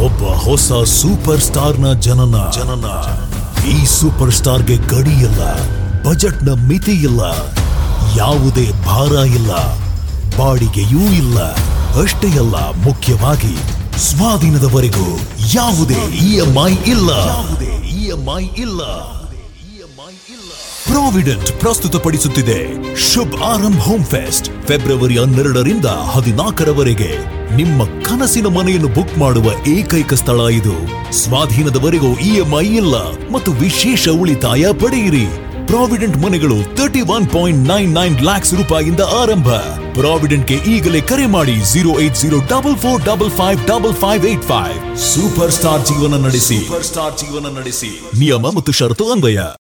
ಒಬ್ಬ ಹೊಸ super star ನ ಜನನ ಜನನ ಈ ಸೂಪರ್ ಸ್ಟಾರ್ಗೆ ಗಡಿ ಇಲ್ಲ ಬಜೆಟ್ನ ಮಿತಿ ಇಲ್ಲ ಯಾವುದೇ ಭಾರ ಇಲ್ಲ ಬಾಡಿಗೆಯೂ ಇಲ್ಲ ಅಷ್ಟೇ ಅಲ್ಲ ಮುಖ್ಯವಾಗಿ ಸ್ವಾಧೀನದವರೆಗೂ ಯಾವುದೇ ಇ ಎಂ ಐ ಇಲ್ಲ ಯಾವುದೇ ಇ ಎಂ ಐ ಇಲ್ಲ ಪ್ರಾವಿಡೆಂಟ್ ಪ್ರಸ್ತುತಪಡಿಸುತ್ತಿದೆ Shubh Aarambh home fest February ಹನ್ನೆರಡರಿಂದ ಹದಿನಾಲ್ಕರವರೆಗೆ ನಿಮ್ಮ ಕನಸಿನ ಮನೆಯನ್ನು ಬುಕ್ ಮಾಡುವ ಏಕೈಕ ಸ್ಥಳ ಇದು ಸ್ವಾಧೀನದವರೆಗೂ ಇಎಂಐ ಇಲ್ಲ ಮತ್ತು ವಿಶೇಷ ಉಳಿತಾಯ ಪಡೆಯಿರಿ ಪ್ರಾವಿಡೆಂಟ್ ಮನೆಗಳು thirty one point nine nine lakhs ರೂಪಾಯಿಯಿಂದ ಆರಂಭ ಪ್ರಾವಿಡೆಂಟ್ಗೆ ಈಗಲೇ ಕರೆ ಮಾಡಿ zero eight zero double four double five double five eight five super star ಜೀವನ ನಡೆಸಿ ಸೂಪರ್ ಸ್ಟಾರ್ ಜೀವನ ನಡೆಸಿ ನಿಯಮ ಮತ್ತು ಷರತ್ತು ಅನ್ವಯ